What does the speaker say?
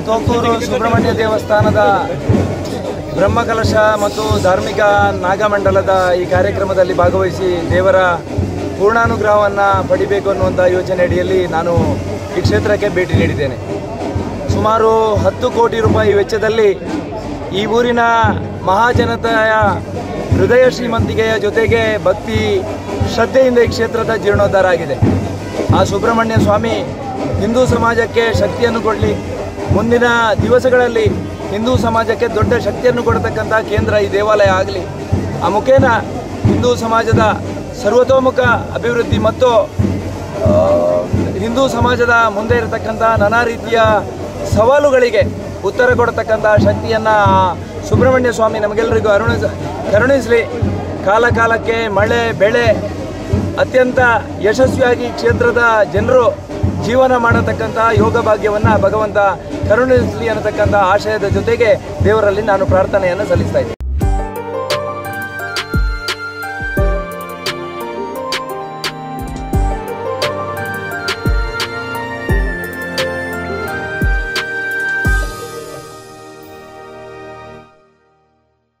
ತೋಕೂರು ಸುಬ್ರಹ್ಮಣ್ಯ ದೇವಸ್ಥಾನದ ಬ್ರಹ್ಮಕಲಶ ಮತ್ತು ಧಾರ್ಮಿಕ ನಾಗಮಂಡಲದ ಈ ಕಾರ್ಯಕ್ರಮದಲ್ಲಿ ಭಾಗವಹಿಸಿ ದೇವರ ಪೂರ್ಣಾನುಗ್ರಹವನ್ನು ಪಡಿಬೇಕು ಅನ್ನುವಂಥ ಯೋಚನೆ ಅಡಿಯಲ್ಲಿ ನಾನು ಈ ಕ್ಷೇತ್ರಕ್ಕೆ ಭೇಟಿ ನೀಡಿದ್ದೇನೆ ಸುಮಾರು ಹತ್ತು ಕೋಟಿ ರೂಪಾಯಿ ವೆಚ್ಚದಲ್ಲಿ ಈ ಊರಿನ ಮಹಾಜನತೆಯ ಹೃದಯ ಶ್ರೀಮಂತಿಕೆಯ ಜೊತೆಗೆ ಭಕ್ತಿ ಶ್ರದ್ಧೆಯಿಂದ ಈ ಕ್ಷೇತ್ರದ ಜೀರ್ಣೋದ್ಧಾರ ಆಗಿದೆ ಆ ಸುಬ್ರಹ್ಮಣ್ಯ ಸ್ವಾಮಿ ಹಿಂದೂ ಸಮಾಜಕ್ಕೆ ಶಕ್ತಿಯನ್ನು ಕೊಡಲಿ ಮುಂದಿನ ದಿವಸಗಳಲ್ಲಿ ಹಿಂದೂ ಸಮಾಜಕ್ಕೆ ದೊಡ್ಡ ಶಕ್ತಿಯನ್ನು ಕೊಡತಕ್ಕಂಥ ಕೇಂದ್ರ ಈ ದೇವಾಲಯ ಆಗಲಿ ಆ ಮುಖೇನ ಹಿಂದೂ ಸಮಾಜದ ಸರ್ವತೋಮುಖ ಅಭಿವೃದ್ಧಿ ಮತ್ತು ಆ, ಹಿಂದೂ ಸಮಾಜದ ಮುಂದೆ ಇರತಕ್ಕಂಥ ನಾನಾ ರೀತಿಯ ಸವಾಲುಗಳಿಗೆ ಉತ್ತರ ಕೊಡತಕ್ಕಂಥ ಶಕ್ತಿಯನ್ನು ಸುಬ್ರಹ್ಮಣ್ಯ ಸ್ವಾಮಿ ನಮಗೆಲ್ಲರಿಗೂ ಅರುಣಿಸ ಕರುಣಿಸಲಿ ಕಾಲ ಕಾಲಕ್ಕೆ ಮಳೆ ಬೆಳೆ ಅತ್ಯಂತ ಯಶಸ್ವಿಯಾಗಿ ಕ್ಷೇತ್ರದ ಜನರು ಜೀವನ ಮಾಡತಕ್ಕಂಥ ಯೋಗ ಭಾಗ್ಯವನ್ನು ಭಗವಂತ ಕರುಣಿಸಲಿ ಅನ್ನತಕ್ಕಂಥ ಆಶಯದ ಜೊತೆಗೆ ದೇವರಲ್ಲಿ ನಾನು ಪ್ರಾರ್ಥನೆಯನ್ನು ಸಲ್ಲಿಸ್ತಾ ಇದ್ದೀನಿ